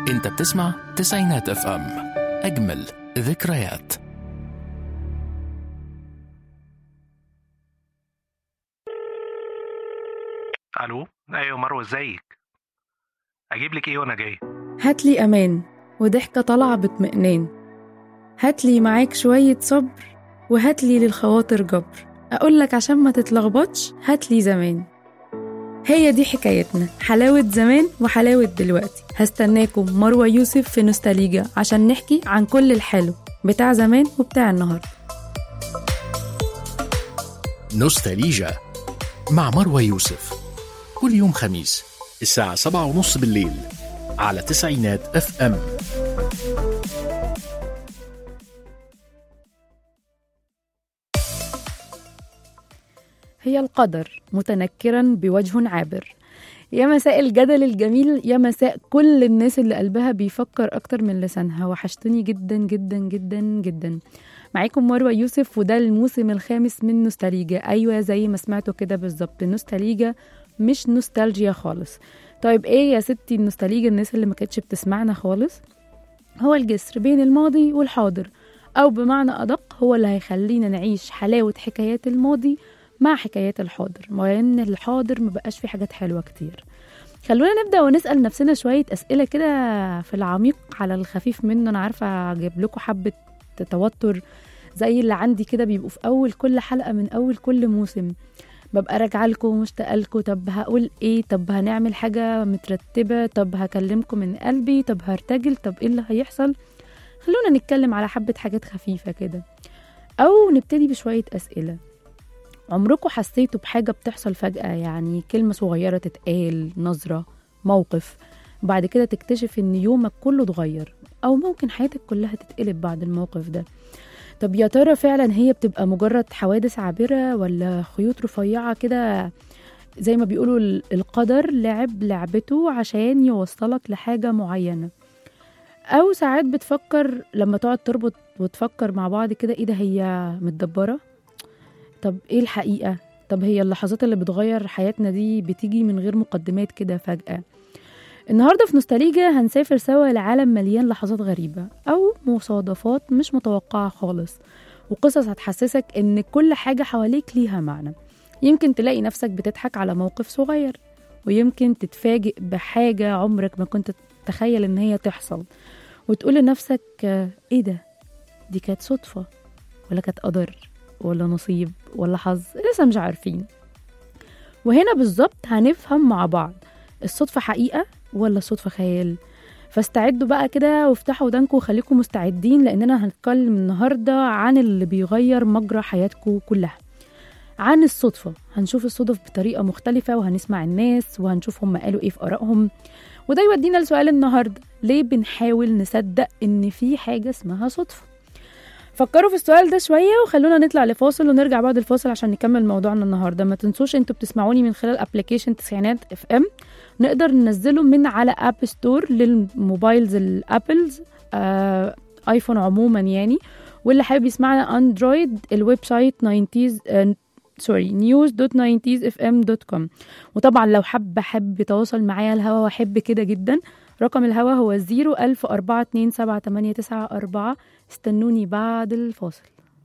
انت بتسمع تسعينات اف ام اجمل ذكريات الو ايوه مروه ازيك اجيب لك ايه وانا جاي هاتلي أمان وضحكة طالعة باطمئنان هاتلي معاك شوية صبر وهاتلي للخواطر جبر أقولك عشان ما تتلخبطش هاتلي زمان هي دي حكايتنا حلاوة زمان وحلاوة دلوقتي هستناكم مروة يوسف في نوستاليجا عشان نحكي عن كل الحلو بتاع زمان وبتاع النهاردة نوستاليجا مع مروى يوسف كل يوم خميس الساعة سبعة ونص بالليل على تسعينات اف ام هي القدر متنكرا بوجه عابر يا مساء الجدل الجميل يا مساء كل الناس اللي قلبها بيفكر أكتر من لسانها وحشتني جدا جدا جدا جدا معاكم مروة يوسف وده الموسم الخامس من نوستاليجا أيوة زي ما سمعتوا كده بالظبط نوستاليجا مش نوستالجيا خالص طيب ايه يا ستي النوستاليجا الناس اللي ما كانتش بتسمعنا خالص هو الجسر بين الماضي والحاضر أو بمعنى أدق هو اللي هيخلينا نعيش حلاوة حكايات الماضي مع حكايات الحاضر مع ان الحاضر مبقاش فيه حاجات حلوة كتير خلونا نبدأ ونسأل نفسنا شوية أسئلة كده في العميق على الخفيف منه أنا عارفة أجيب لكم حبة توتر زي اللي عندي كده بيبقوا في أول كل حلقة من أول كل موسم ببقى راجعة لكم مشتاقة لكم طب هقول ايه طب هنعمل حاجة مترتبة طب هكلمكم من قلبي طب هرتجل طب ايه اللي هيحصل خلونا نتكلم على حبة حاجات خفيفة كده أو نبتدي بشوية أسئلة عمركم حسيتوا بحاجة بتحصل فجأة يعني كلمة صغيرة تتقال نظرة موقف بعد كده تكتشف ان يومك كله اتغير او ممكن حياتك كلها تتقلب بعد الموقف ده طب يا ترى فعلا هي بتبقى مجرد حوادث عابرة ولا خيوط رفيعة كده زي ما بيقولوا ال- القدر لعب لعبته عشان يوصلك لحاجة معينة أو ساعات بتفكر لما تقعد تربط وتفكر مع بعض كده ايه ده هي متدبرة طب ايه الحقيقة طب هي اللحظات اللي بتغير حياتنا دي بتيجي من غير مقدمات كده فجأة النهاردة في نوستاليجا هنسافر سوا لعالم مليان لحظات غريبة أو مصادفات مش متوقعة خالص وقصص هتحسسك إن كل حاجة حواليك ليها معنى يمكن تلاقي نفسك بتضحك على موقف صغير ويمكن تتفاجئ بحاجة عمرك ما كنت تتخيل إن هي تحصل وتقول لنفسك آه، إيه ده دي كانت صدفة ولا كانت قدر ولا نصيب ولا حظ لسه مش عارفين وهنا بالظبط هنفهم مع بعض الصدفة حقيقة ولا الصدفة خيال فاستعدوا بقى كده وافتحوا ودانكم وخليكم مستعدين لأننا هنتكلم النهاردة عن اللي بيغير مجرى حياتكم كلها عن الصدفة هنشوف الصدف بطريقة مختلفة وهنسمع الناس وهنشوف هم قالوا ايه في آرائهم وده يودينا لسؤال النهاردة ليه بنحاول نصدق ان في حاجة اسمها صدفة فكروا في السؤال ده شوية وخلونا نطلع لفاصل ونرجع بعد الفاصل عشان نكمل موضوعنا النهاردة ما تنسوش انتوا بتسمعوني من خلال ابلكيشن تسعينات اف ام نقدر ننزله من على اب ستور للموبايلز الابلز آه ايفون عموما يعني واللي حابب يسمعنا اندرويد الويب سايت 90s آه سوري نيوز دوت 90s اف ام دوت كوم وطبعا لو حب حب يتواصل معايا الهوا واحب كده جدا رقم الهوا هو 010427894 استنوني بعد الفاصل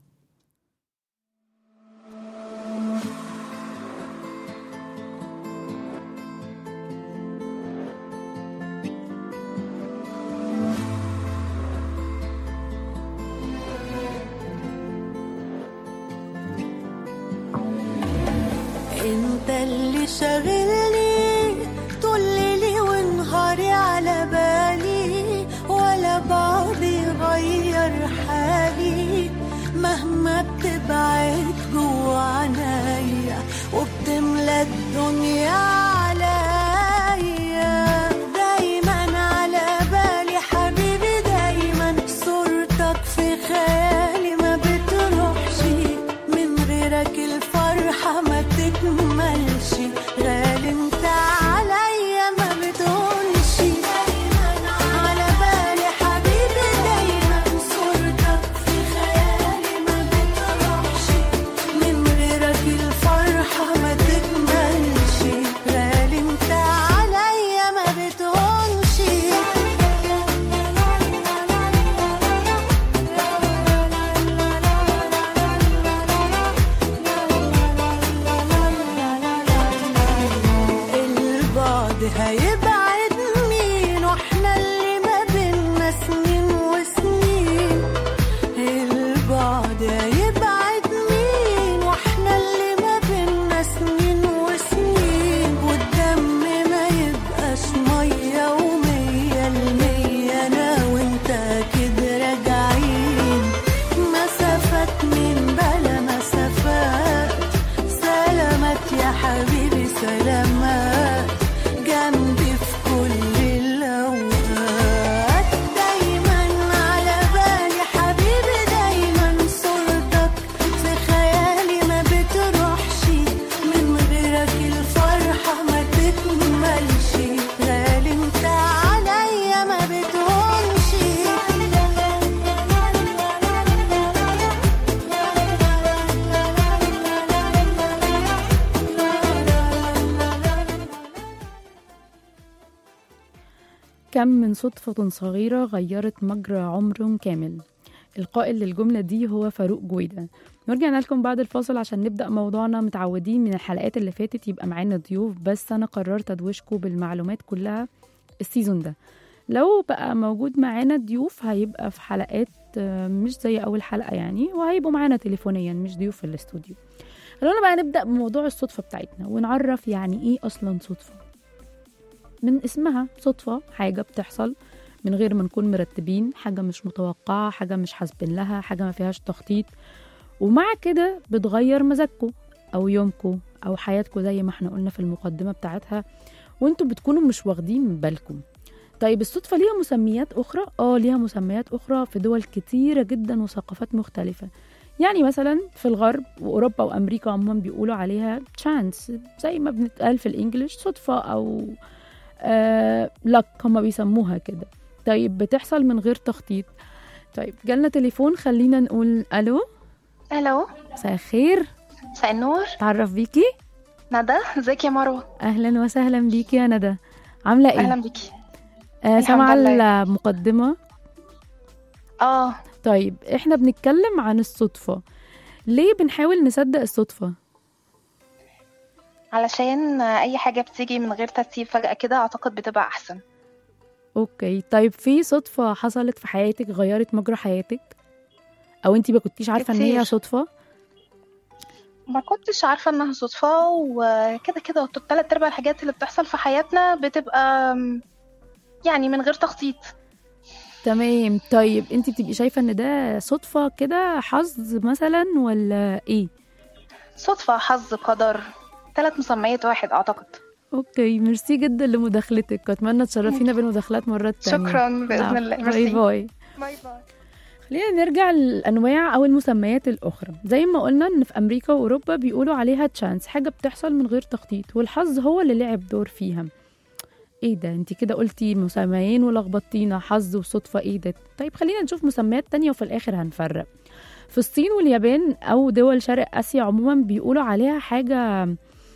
انت اللي شاغلني طول ليلي ونهاري على بالي ولا بعض يغير حالي مهما بتبعد جوا عنايا وبتملى الدنيا عليا دايما على بالي حبيبي دايما صورتك في خيالي ما بتروحش من غيرك الفرحة ما تكملش غالي البعد هيبعد مين واحنا اللي ما بينا سنين وسنين البعد هيبعد مين واحنا اللي ما بينا سنين وسنين والدم ما يبقاش مية ومية المية انا وانت كده راجعين مسافات من بلا مسافات سلامات يا حبيبي سلامات جنبي في كل الأوقات دايما على بالي حبيبي دايما صورتك في خيالي ما بتروحش من غيرك الفرحة ما تكملش غالي انت عليا ما بتهونش كم من صدفة صغيرة غيرت مجرى عمر كامل القائل للجملة دي هو فاروق جويدة ورجعنا لكم بعد الفاصل عشان نبدأ موضوعنا متعودين من الحلقات اللي فاتت يبقى معانا ضيوف بس أنا قررت أدوشكم بالمعلومات كلها السيزون ده لو بقى موجود معانا ضيوف هيبقى في حلقات آه، مش زي أول حلقة يعني وهيبقوا معانا تليفونيا مش ضيوف في الاستوديو خلونا بقى نبدأ بموضوع الصدفة بتاعتنا ونعرف يعني إيه أصلا صدفة من اسمها صدفة حاجة بتحصل من غير ما نكون مرتبين حاجة مش متوقعة حاجة مش حاسبين لها حاجة ما فيهاش تخطيط ومع كده بتغير مزاجكم أو يومكم أو حياتكم زي ما احنا قلنا في المقدمة بتاعتها وانتوا بتكونوا مش واخدين بالكم طيب الصدفة ليها مسميات أخرى؟ آه ليها مسميات أخرى في دول كتيرة جدا وثقافات مختلفة يعني مثلا في الغرب وأوروبا وأمريكا عموما بيقولوا عليها chance زي ما بنتقال في الإنجليش صدفة أو آه لك هما بيسموها كده طيب بتحصل من غير تخطيط طيب جالنا تليفون خلينا نقول الو الو مساء الخير مساء النور تعرف بيكي ندى ازيك يا مروه اهلا وسهلا بيكي يا ندى عامله ايه اهلا بيكي آه الحمد سامعه لله. المقدمه اه طيب احنا بنتكلم عن الصدفه ليه بنحاول نصدق الصدفه علشان اي حاجه بتيجي من غير ترتيب فجاه كده اعتقد بتبقى احسن اوكي طيب في صدفه حصلت في حياتك غيرت مجرى حياتك او انتي ما كنتيش عارفه ان هي كتير. صدفه ما كنتش عارفه انها صدفه وكده كده تلات ارباع الحاجات اللي بتحصل في حياتنا بتبقى م، يعني من غير تخطيط تمام طيب انتي بتبقي شايفه ان ده صدفه كده حظ مثلا ولا ايه صدفه حظ قدر ثلاث مسميات واحد اعتقد اوكي ميرسي جدا لمداخلتك اتمنى تشرفينا بالمداخلات مرات تانية شكرا باذن نعم. الله باي ميرسي باي باي باي خلينا نرجع للانواع او المسميات الاخرى زي ما قلنا ان في امريكا واوروبا بيقولوا عليها تشانس حاجه بتحصل من غير تخطيط والحظ هو اللي لعب دور فيها ايه ده انت كده قلتي مسميين ولخبطتينا حظ وصدفه ايه ده طيب خلينا نشوف مسميات تانية وفي الاخر هنفرق في الصين واليابان او دول شرق اسيا عموما بيقولوا عليها حاجه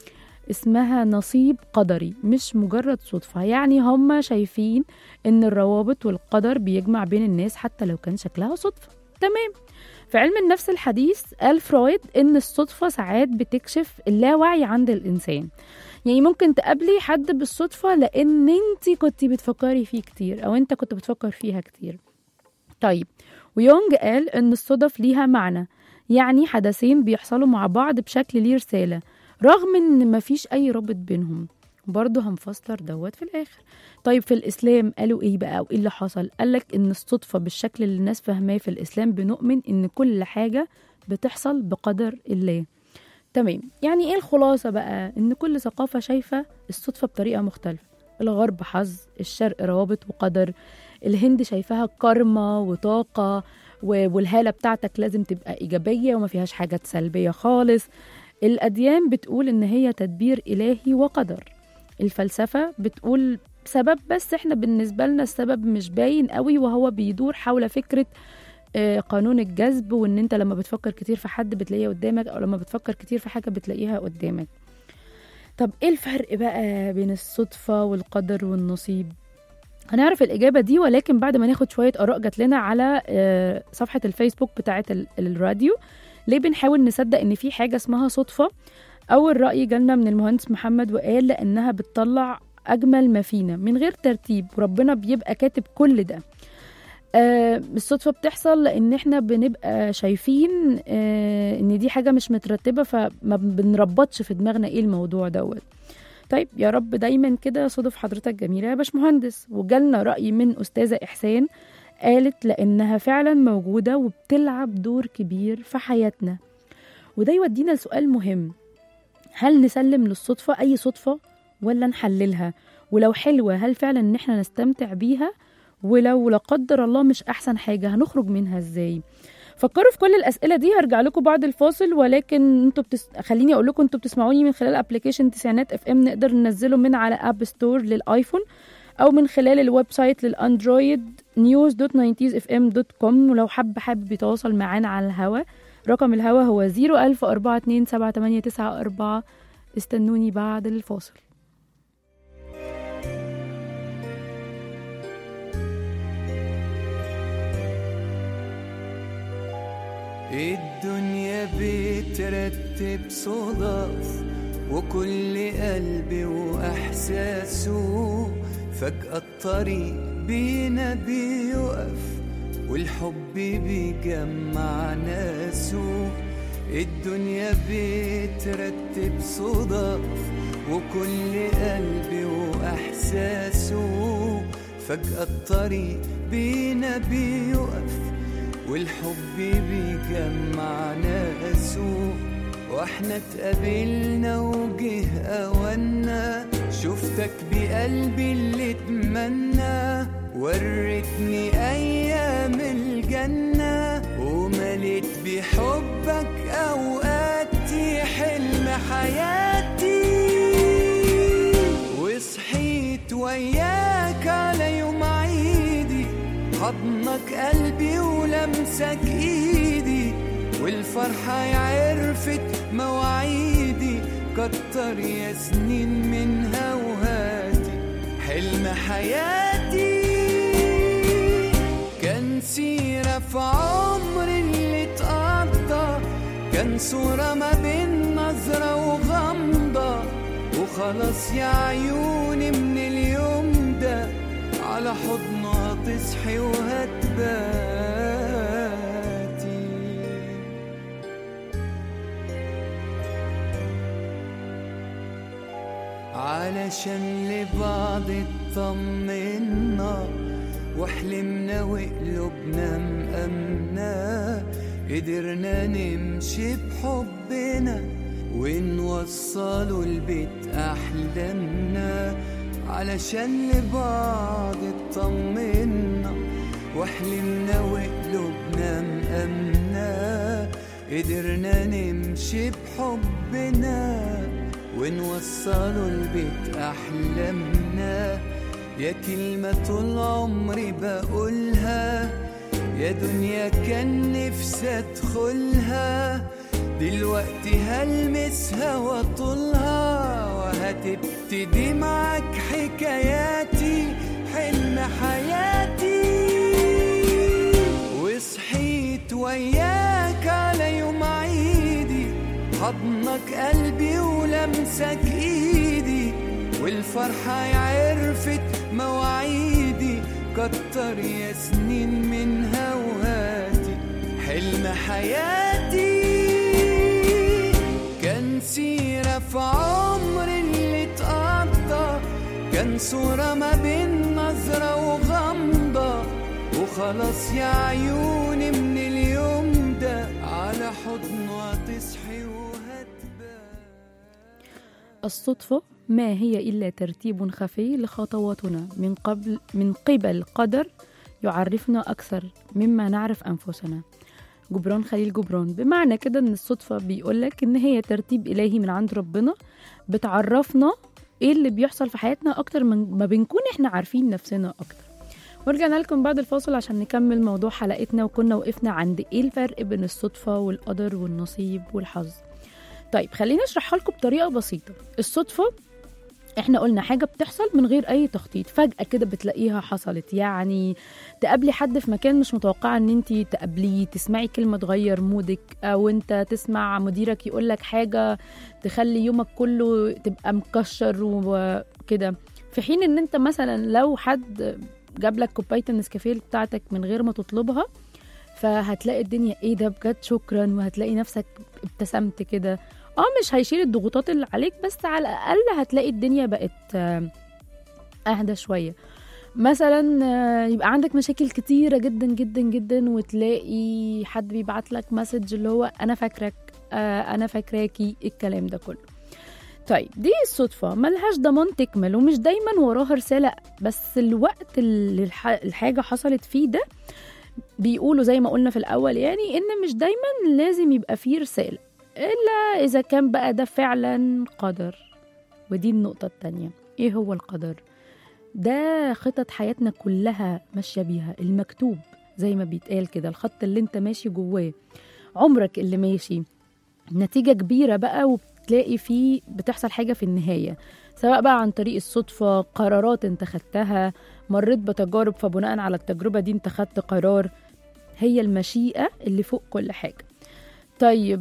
اسمها نصيب قدري مش مجرد صدفة يعني هم شايفين ان الروابط والقدر بيجمع بين الناس حتى لو كان شكلها صدفة تمام في علم النفس الحديث قال فرويد ان الصدفة ساعات بتكشف اللاوعي عند الانسان يعني ممكن تقابلي حد بالصدفة لان انت كنت بتفكري فيه كتير او انت كنت بتفكر فيها كتير طيب ويونج قال ان الصدف ليها معنى يعني حدثين بيحصلوا مع بعض بشكل ليه رسالة رغم ان مفيش اي رابط بينهم برضه هنفسر دوت في الاخر طيب في الاسلام قالوا ايه بقى وايه اللي حصل قالك ان الصدفه بالشكل اللي الناس فاهماه في الاسلام بنؤمن ان كل حاجه بتحصل بقدر الله تمام يعني ايه الخلاصه بقى ان كل ثقافه شايفه الصدفه بطريقه مختلفه الغرب حظ الشرق روابط وقدر الهند شايفاها كارما وطاقه و- والهاله بتاعتك لازم تبقى ايجابيه وما فيهاش حاجه سلبيه خالص الأديان بتقول إن هي تدبير إلهي وقدر الفلسفة بتقول سبب بس إحنا بالنسبة لنا السبب مش باين قوي وهو بيدور حول فكرة آه، قانون الجذب وإن أنت لما بتفكر كتير في حد بتلاقيه قدامك أو لما بتفكر كتير في حاجة بتلاقيها قدامك طب إيه الفرق بقى بين الصدفة والقدر والنصيب هنعرف الإجابة دي ولكن بعد ما ناخد شوية آراء جات لنا على آه، صفحة الفيسبوك بتاعة ال- الراديو ليه بنحاول نصدق ان في حاجه اسمها صدفه اول راي جالنا من المهندس محمد وقال لانها بتطلع أجمل ما فينا من غير ترتيب وربنا بيبقى كاتب كل ده آه الصدفة بتحصل لأن احنا بنبقى شايفين آه إن دي حاجة مش مترتبة فما بنربطش في دماغنا إيه الموضوع دوت طيب يا رب دايما كده صدف حضرتك جميلة يا باشمهندس وجالنا رأي من أستاذة إحسان قالت لأنها فعلا موجودة وبتلعب دور كبير في حياتنا وده يودينا لسؤال مهم هل نسلم للصدفة أي صدفة ولا نحللها ولو حلوة هل فعلا إن احنا نستمتع بيها ولو لا قدر الله مش أحسن حاجة هنخرج منها إزاي فكروا في كل الأسئلة دي هرجع لكم بعد الفاصل ولكن انتوا بتس... خليني أقول لكم انتوا بتسمعوني من خلال ابلكيشن تسعينات اف ام نقدر ننزله من على اب ستور للآيفون أو من خلال الويب سايت للأندرويد news دوت اف ام دوت كوم ولو حب حابب يتواصل معانا على الهوا رقم الهوا هو 01042 استنوني بعد الفاصل الدنيا بترتب صدف وكل قلب وإحساسه فجأة الطريق بينا بيقف والحب بيجمع ناسه الدنيا بترتب صدف وكل قلب وإحساسه فجأة الطريق بينا بيقف والحب بيجمع ناسه واحنا اتقابلنا وجه اونا شفتك بقلبي اللي اتمنى وريتني ايام الجنة ومليت بحبك اوقاتي حلم حياتي وصحيت وياك على يوم عيدي حضنك قلبي ولمسك ايدي والفرحة عرفت مواعيدي كتر يا سنين منها وهاتي حلم حياتي كان سيرة في عمري اللي اتقضى كان صورة ما بين نظرة وغمضة وخلاص يا عيوني من اليوم ده على حضنها تصحي وهتباتي علشان لبعض اطمنا وحلمنا وقلوبنا مأمنة قدرنا نمشي بحبنا ونوصلوا البيت أحلامنا علشان لبعض اطمنا وحلمنا وقلوبنا مأمنة قدرنا نمشي بحبنا ونوصلوا البيت أحلامنا يا كلمة طول عمري بقولها يا دنيا كان نفسي أدخلها دلوقتي هلمسها واطولها وهتبتدي معاك حكاياتي حلم حياتي وصحيت وياك على يوم عيدي حضنك قلبي ولمسك ايدي والفرحة عرفت مواعيدي كتر يا سنين منها وهاتي حلم حياتي كان سيرة في عمري اللي اتقضى كان صورة ما بين نظرة وغمضة وخلاص يا عيوني من اليوم ده على حضنه هتصحي وهتبان الصدفة ما هي إلا ترتيب خفي لخطواتنا من قبل من قبل قدر يعرفنا أكثر مما نعرف أنفسنا جبران خليل جبران بمعنى كده إن الصدفة بيقولك إن هي ترتيب إلهي من عند ربنا بتعرفنا إيه اللي بيحصل في حياتنا أكتر من ما بنكون إحنا عارفين نفسنا أكتر ورجعنا لكم بعد الفاصل عشان نكمل موضوع حلقتنا وكنا وقفنا عند إيه الفرق بين الصدفة والقدر والنصيب والحظ طيب خليني اشرحها لكم بطريقه بسيطه الصدفه احنا قلنا حاجة بتحصل من غير أي تخطيط فجأة كده بتلاقيها حصلت يعني تقابلي حد في مكان مش متوقعة ان انت تقابليه تسمعي كلمة تغير مودك او انت تسمع مديرك يقولك حاجة تخلي يومك كله تبقى مكشر وكده في حين ان انت مثلا لو حد جاب لك كوبايه النسكافيه بتاعتك من غير ما تطلبها فهتلاقي الدنيا ايه ده بجد شكرا وهتلاقي نفسك ابتسمت كده اه مش هيشيل الضغوطات اللي عليك بس على الاقل هتلاقي الدنيا بقت آه، اهدى شويه مثلا آه، يبقى عندك مشاكل كتيرة جدا جدا جدا وتلاقي حد بيبعت لك مسج اللي هو أنا فاكرك آه، أنا فاكراكي الكلام ده كله طيب دي الصدفة ملهاش ضمان تكمل ومش دايما وراها رسالة بس الوقت اللي الح- الحاجة حصلت فيه ده بيقولوا زي ما قلنا في الأول يعني إن مش دايما لازم يبقى فيه رسالة إلا إذا كان بقى ده فعلا قدر ودي النقطة التانية إيه هو القدر؟ ده خطط حياتنا كلها ماشية بيها المكتوب زي ما بيتقال كده الخط اللي انت ماشي جواه عمرك اللي ماشي نتيجة كبيرة بقى وبتلاقي فيه بتحصل حاجة في النهاية سواء بقى عن طريق الصدفة قرارات انت خدتها مريت بتجارب فبناء على التجربة دي انت خدت قرار هي المشيئة اللي فوق كل حاجة طيب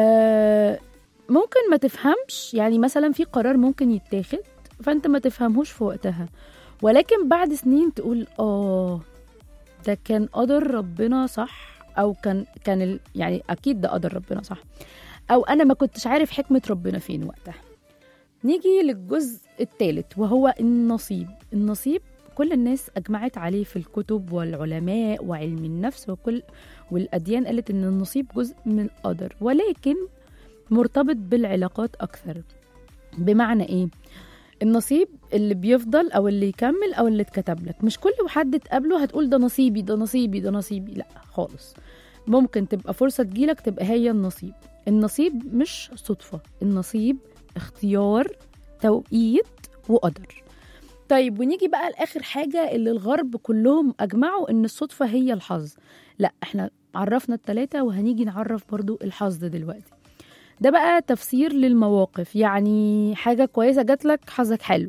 آه ممكن ما تفهمش يعني مثلا في قرار ممكن يتاخد فانت ما تفهمهوش في وقتها ولكن بعد سنين تقول اه ده كان قدر ربنا صح او كان كان ال... يعني اكيد ده قدر ربنا صح او انا ما كنتش عارف حكمه ربنا فين وقتها نيجي للجزء الثالث وهو النصيب النصيب كل الناس اجمعت عليه في الكتب والعلماء وعلم النفس وكل والاديان قالت ان النصيب جزء من القدر ولكن مرتبط بالعلاقات اكثر بمعنى ايه النصيب اللي بيفضل او اللي يكمل او اللي اتكتب لك مش كل حد تقابله هتقول ده نصيبي ده نصيبي ده نصيبي لا خالص ممكن تبقى فرصة تجيلك تبقى هي النصيب النصيب مش صدفة النصيب اختيار توقيت وقدر طيب ونيجي بقى لآخر حاجة اللي الغرب كلهم أجمعوا إن الصدفة هي الحظ لا احنا عرفنا التلاتة وهنيجي نعرف برضو الحظ دلوقتي ده بقى تفسير للمواقف يعني حاجة كويسة جات لك حظك حلو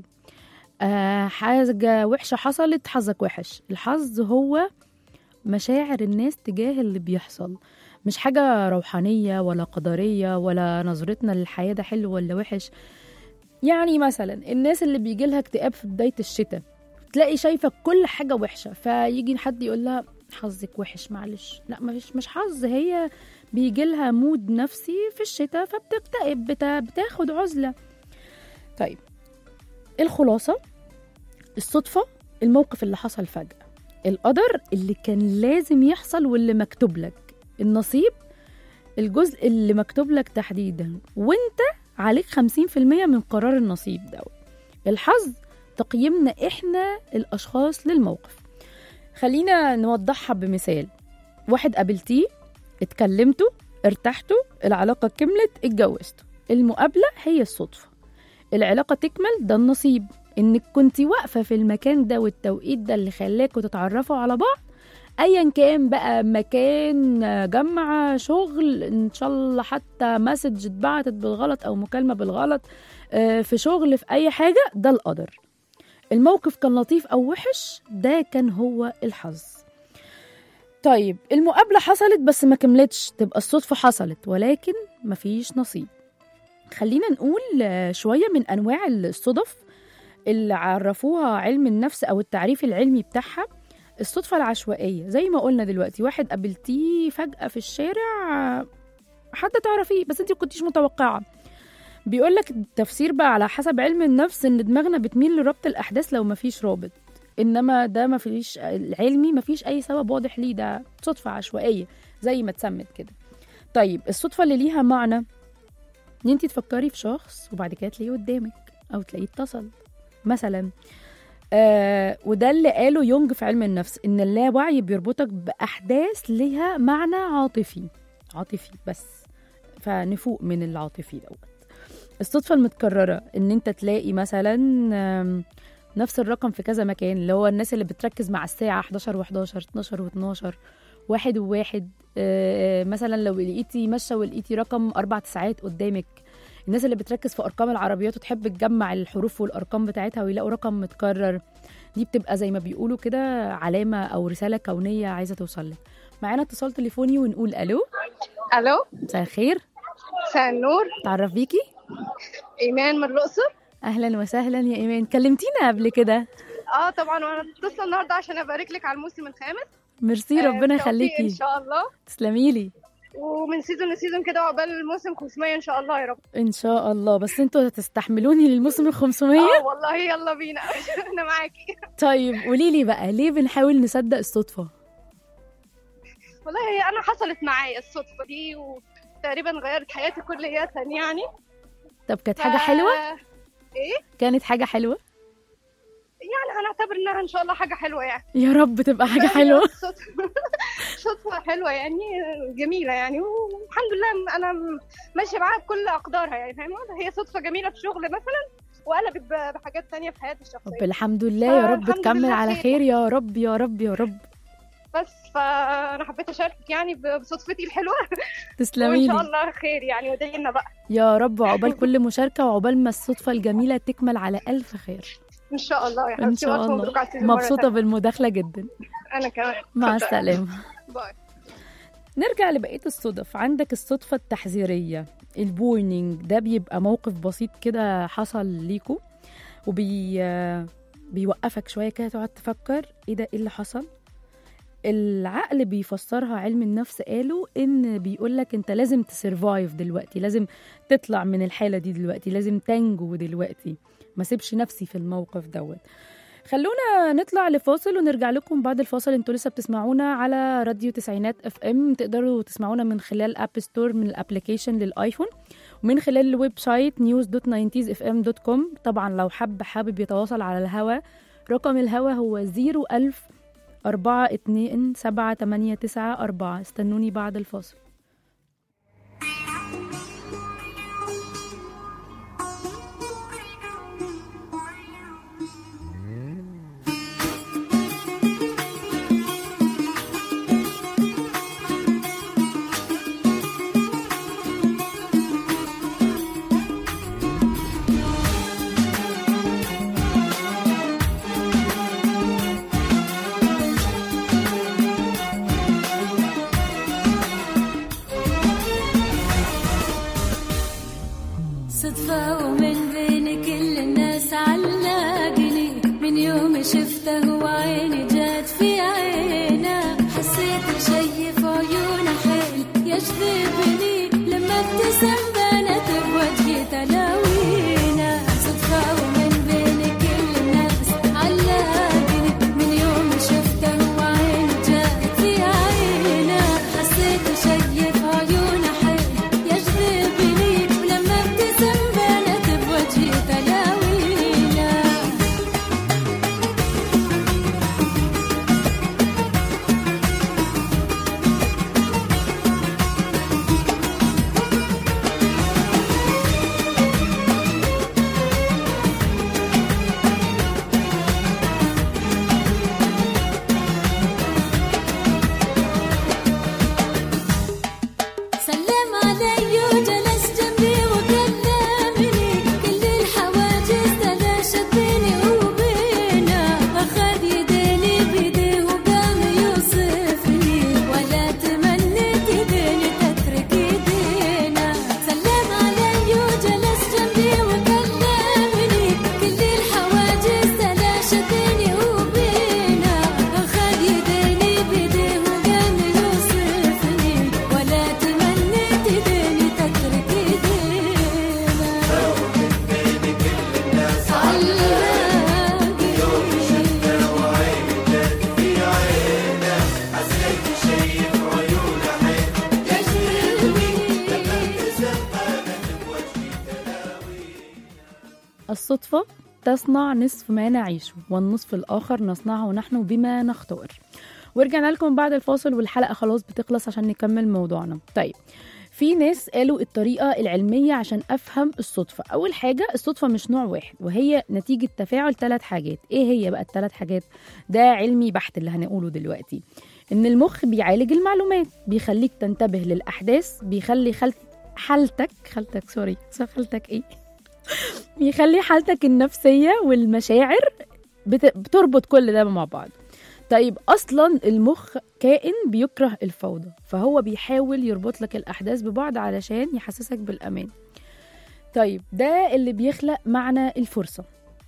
آه حاجة وحشة حصلت حظك وحش الحظ هو مشاعر الناس تجاه اللي بيحصل مش حاجة روحانية ولا قدرية ولا نظرتنا للحياة ده حلو ولا وحش يعني مثلا الناس اللي بيجي لها اكتئاب في بداية الشتاء تلاقي شايفة كل حاجة وحشة فيجي حد يقول لها حظك وحش معلش لا مش مش حظ هي بيجي لها مود نفسي في الشتاء فبتكتئب بتا بتاخد عزلة طيب الخلاصة الصدفة الموقف اللي حصل فجأة القدر اللي كان لازم يحصل واللي مكتوب لك النصيب الجزء اللي مكتوب لك تحديدا وانت عليك 50% من قرار النصيب ده الحظ تقييمنا احنا الاشخاص للموقف خلينا نوضحها بمثال واحد قابلتيه اتكلمتوا ارتحتوا العلاقة كملت اتجوزتوا المقابلة هي الصدفة العلاقة تكمل ده النصيب انك كنتي واقفة في المكان ده والتوقيت ده اللي خلاكوا تتعرفوا على بعض ايا كان بقى مكان جمع شغل ان شاء الله حتى مسج اتبعتت بالغلط او مكالمة بالغلط آه، في شغل في اي حاجة ده القدر الموقف كان لطيف او وحش ده كان هو الحظ طيب المقابلة حصلت بس ما كملتش تبقى الصدفة حصلت ولكن مفيش نصيب خلينا نقول آه، شوية من أنواع الصدف اللي عرفوها علم النفس أو التعريف العلمي بتاعها الصدفة العشوائية زي ما قلنا دلوقتي واحد قابلتيه فجأة في الشارع آه، حد تعرفيه بس انت ما كنتيش متوقعة بيقول لك التفسير بقى على حسب علم النفس ان دماغنا بتميل لربط الاحداث لو مفيش رابط انما ده مفيش العلمي مفيش اي سبب واضح ليه ده صدفه عشوائيه زي ما اتسمت كده طيب الصدفه اللي ليها معنى ان انت تفكري في شخص وبعد كده تلاقيه قدامك او تلاقيه اتصل مثلا آه وده اللي قاله يونج في علم النفس ان اللاوعي بيربطك باحداث ليها معنى عاطفي عاطفي بس فنفوق من العاطفي دوت الصدفة المتكررة ان انت تلاقي مثلا آم، نفس الرقم في كذا مكان اللي هو الناس اللي بتركز مع الساعة 11 و11 12 و12 واحد وواحد آه، مثلا لو لقيتي ماشية ولقيتي رقم أربع تسعات قدامك الناس اللي بتركز في أرقام العربيات وتحب تجمع الحروف والأرقام بتاعتها ويلاقوا رقم متكرر دي بتبقى زي ما بيقولوا كده علامة أو رسالة كونية عايزة توصل لك معانا اتصال تليفوني ونقول ألو الو مساء الخير مساء النور تعرف بيكي ايمان من الاقصر اهلا وسهلا يا ايمان كلمتينا قبل كده اه طبعا وانا متصله النهارده عشان ابارك لك على الموسم الخامس ميرسي آه، ربنا بالتوفيق يخليكي ان شاء الله تسلمي لي ومن سيزون لسيزون كده عقبال الموسم 500 ان شاء الله يا رب ان شاء الله بس انتوا هتستحملوني للموسم ال 500 اه والله يلا بينا انا معاكي طيب قولي لي بقى ليه بنحاول نصدق الصدفه والله هي انا حصلت معايا الصدفه دي وتقريبا غيرت حياتي كليا يعني طب كانت حاجه حلوه ف- ايه كانت حاجه حلوه يعني هنعتبر انها ان شاء الله حاجه حلوه يعني يا رب تبقى حاجه حلوه صدفه صدفه حلوه يعني جميله يعني والحمد لله انا ماشيه معاها بكل اقدارها يعني فاهمه هي صدفه جميله في شغل مثلا وقلبت ب- بحاجات تانية في حياتي طب الشخصيه الحمد لله يا رب الحمد تكمل لله على خير. خير يا رب يا رب يا رب بس فانا حبيت اشاركك يعني ب- بصدفتي الحلوه تسلمي وان شاء لي الله خير يعني وادعي لنا بقى يا رب عقبال كل مشاركه وعقبال ما الصدفه الجميله تكمل على الف خير ان شاء الله يا ان حبيبتي شاء والف الله مبروك على السيزون مرة مبسوطه تانية. بالمداخله جدا انا كمان مع اتفضل. السلامه باي نرجع لبقية الصدف عندك الصدفة التحذيرية البورنينج ده بيبقى موقف بسيط كده حصل ليكو وبي بيوقفك شوية كده تقعد تفكر ايه ده ايه اللي حصل العقل بيفسرها علم النفس قالوا ان بيقولك انت لازم تسرفايف دلوقتي لازم تطلع من الحالة دي دلوقتي لازم تنجو دلوقتي ما سيبش نفسي في الموقف دوت خلونا نطلع لفاصل ونرجع لكم بعد الفاصل انتوا لسه بتسمعونا على راديو تسعينات اف ام تقدروا تسمعونا من خلال اب ستور من الابلكيشن للايفون ومن خلال الويب سايت news دوت اف ام دوت كوم طبعا لو حب حابب يتواصل على الهوا رقم الهوا هو 01000 أربعة اتنين سبعة تمانية تسعة أربعة استنوني بعد الفاصل صدفة ومن بين كل الناس علقني من يوم شفته وعيني جات في عينه حسيت بشي في عيونه حيل يجذبني لما ابتسم بانت بوجهي تلاوينه صدفة ومن بين كل الناس علقني من يوم شفته وعيني جات في عينه حسيت بشي في عيونه حيل يجذبني ولما ابتسم بانت بوجهي تلاوينه سلم علي وجلس جنبي وكلمني كل الحواجز تلاشت بيني وبينه أخذ يديني بيديه وقام يوصفني ولا تمنيت يديني تترك يدينا سلم علي وجلس جنبي وكلمني كل الحواجز تلاشت بيني وبينه أخذ يديني بيديه وقام يوصفني ولا تمنيت يديني تترك يدينا الصدفة تصنع نصف ما نعيشه والنصف الآخر نصنعه نحن بما نختار ورجعنا لكم بعد الفاصل والحلقة خلاص بتخلص عشان نكمل موضوعنا طيب في ناس قالوا الطريقة العلمية عشان أفهم الصدفة أول حاجة الصدفة مش نوع واحد وهي نتيجة تفاعل ثلاث حاجات إيه هي بقى الثلاث حاجات ده علمي بحت اللي هنقوله دلوقتي إن المخ بيعالج المعلومات بيخليك تنتبه للأحداث بيخلي خلت حالتك خالتك سوري خالتك إيه بيخلي حالتك النفسية والمشاعر بت- بتربط كل ده مع بعض طيب اصلا المخ كائن بيكره الفوضى فهو بيحاول يربط لك الاحداث ببعض علشان يحسسك بالامان طيب ده اللي بيخلق معنى الفرصة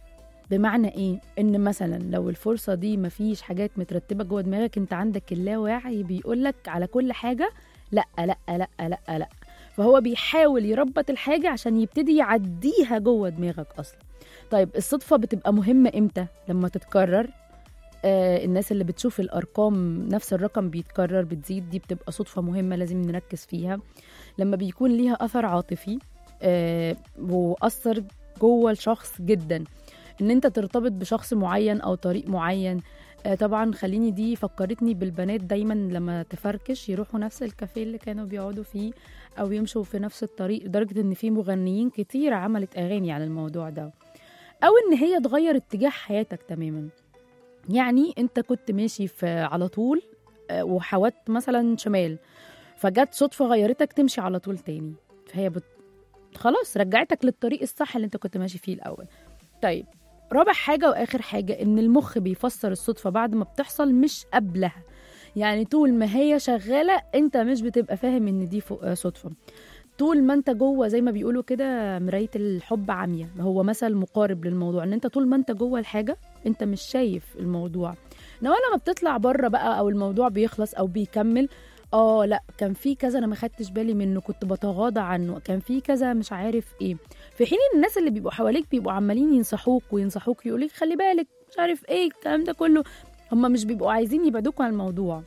بمعنى ايه ان مثلا لو الفرصة دي مفيش حاجات مترتبة جوه دماغك انت عندك اللاواعي بيقولك على كل حاجة لا لا لا لا لا فهو بيحاول يربط الحاجة عشان يبتدي يعديها جوه دماغك اصلا طيب الصدفة بتبقى مهمة امتى لما تتكرر آه الناس اللي بتشوف الارقام نفس الرقم بيتكرر بتزيد دي بتبقى صدفة مهمة لازم نركز فيها لما بيكون ليها اثر عاطفي آه واثر جوه الشخص جدا ان انت ترتبط بشخص معين او طريق معين آه طبعا خليني دي فكرتني بالبنات دايما لما تفركش يروحوا نفس الكافيه اللي كانوا بيقعدوا فيه او يمشوا في نفس الطريق لدرجه ان في مغنيين كتير عملت اغاني عن الموضوع ده او ان هي تغير اتجاه حياتك تماما يعني انت كنت ماشي في على طول آه، وحودت مثلا شمال فجت صدفه غيرتك تمشي على طول تاني فهي بت... خلاص رجعتك للطريق الصح اللي انت كنت ماشي فيه الاول طيب رابع حاجة وآخر حاجة إن المخ بيفسر الصدفة بعد ما بتحصل مش قبلها يعني طول ما هي شغالة أنت مش بتبقى فاهم إن دي فوق- صدفة طول ما انت جوه زي ما بيقولوا كده مرايه الحب عمياء هو مثل مقارب للموضوع ان انت طول ما انت جوه الحاجه انت مش شايف الموضوع انما لما بتطلع بره بقى او الموضوع بيخلص او بيكمل اه لا كان في كذا انا ما خدتش بالي منه كنت بتغاضى عنه كان في كذا مش عارف ايه في حين ان الناس اللي بيبقوا حواليك بيبقوا عمالين ينصحوك وينصحوك يقولك خلي بالك مش عارف ايه الكلام ده كله هم مش بيبقوا عايزين يبعدوك عن الموضوع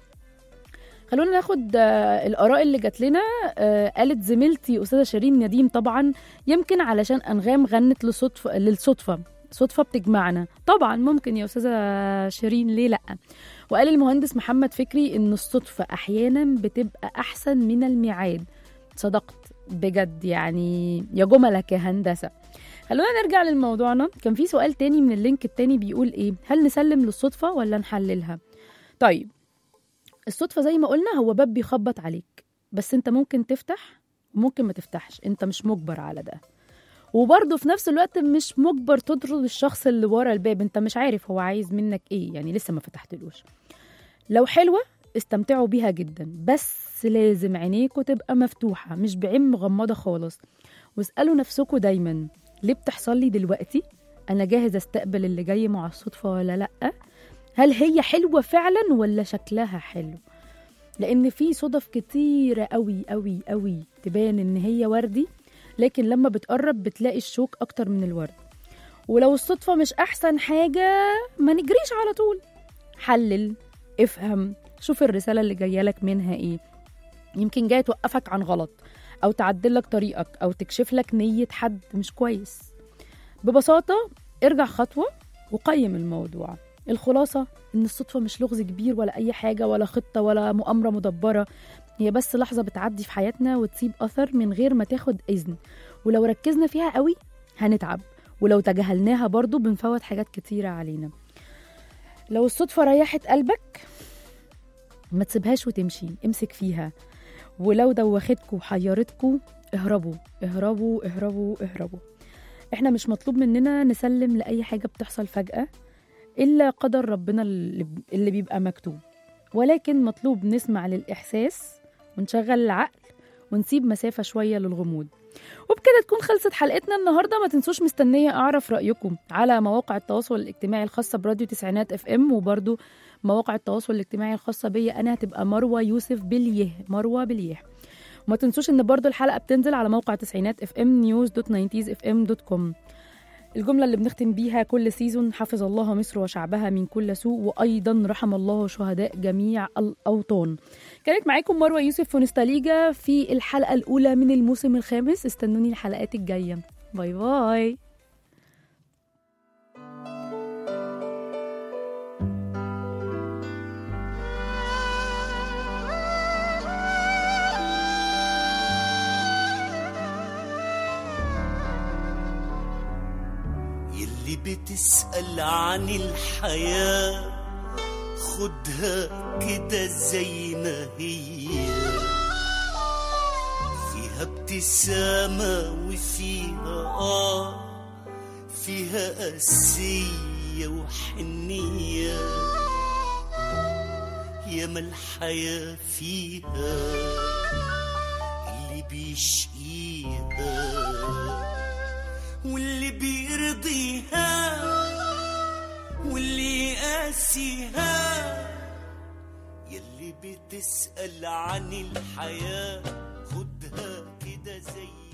خلونا ناخد آه، الآراء اللي جات لنا آه، قالت زميلتي أستاذة شيرين نديم طبعا يمكن علشان أنغام غنت لصدفة للصدفة صدفة بتجمعنا طبعا ممكن يا أستاذة شيرين ليه لأ وقال المهندس محمد فكري إن الصدفة أحيانا بتبقى أحسن من الميعاد صدقت بجد يعني يا جملك يا هندسة خلونا نرجع لموضوعنا كان في سؤال تاني من اللينك التاني بيقول إيه هل نسلم للصدفة ولا نحللها طيب الصدفة زي ما قلنا هو باب بيخبط عليك بس انت ممكن تفتح وممكن ما تفتحش انت مش مجبر على ده وبرضه في نفس الوقت مش مجبر تطرد الشخص اللي ورا الباب انت مش عارف هو عايز منك ايه يعني لسه ما فتحتلوش لو حلوة استمتعوا بيها جدا بس لازم عينيكوا تبقى مفتوحة مش بعين مغمضة خالص واسألوا نفسكوا دايما ليه بتحصل لي دلوقتي أنا جاهز أستقبل اللي جاي مع الصدفة ولا لأ هل هي حلوة فعلا ولا شكلها حلو لأن في صدف كتيرة قوي قوي قوي تبان إن هي وردي لكن لما بتقرب بتلاقي الشوك أكتر من الورد ولو الصدفة مش أحسن حاجة ما نجريش على طول حلل افهم شوف الرسالة اللي جاية لك منها ايه يمكن جاية توقفك عن غلط أو تعدل لك طريقك أو تكشف لك نية حد مش كويس ببساطة ارجع خطوة وقيم الموضوع الخلاصة إن الصدفة مش لغز كبير ولا أي حاجة ولا خطة ولا مؤامرة مدبرة هي بس لحظة بتعدي في حياتنا وتسيب أثر من غير ما تاخد إذن ولو ركزنا فيها قوي هنتعب ولو تجاهلناها برضو بنفوت حاجات كتيرة علينا لو الصدفة ريحت قلبك ما تسيبهاش وتمشي امسك فيها ولو دوختكوا وحيرتكوا اهربوا اهربوا اهربوا اهربوا احنا مش مطلوب مننا نسلم لأي حاجة بتحصل فجأة إلا قدر ربنا اللي اللي بيبقى مكتوب ولكن مطلوب نسمع للإحساس ونشغل العقل ونسيب مسافة شوية للغموض وبكده تكون خلصت حلقتنا النهاردة ما تنسوش مستنية أعرف رأيكم على مواقع التواصل الاجتماعي الخاصة براديو تسعينات اف ام وبرضو مواقع التواصل الاجتماعي الخاصة بيا أنا هتبقى مروة يوسف باليه مروة باليه وما تنسوش ان برضو الحلقة بتنزل على موقع تسعينات اف ام نيوز دوت ناينتيز اف ام دوت كوم الجملة اللي بنختم بيها كل سيزون حفظ الله مصر وشعبها من كل سوء وأيضا رحم الله شهداء جميع الأوطان كانت معاكم مروة يوسف ونستاليجا في الحلقة الأولى من الموسم الخامس استنوني الحلقات الجاية باي باي يلي بتسأل عن الحياة خدها كده زي ما هي فيها ابتسامة وفيها آه فيها قاسية وحنية ياما الحياة فيها اللي بيشقيها واللي بيرضيها واللي يقاسيها يلي بتسأل عن الحياة خدها كده زي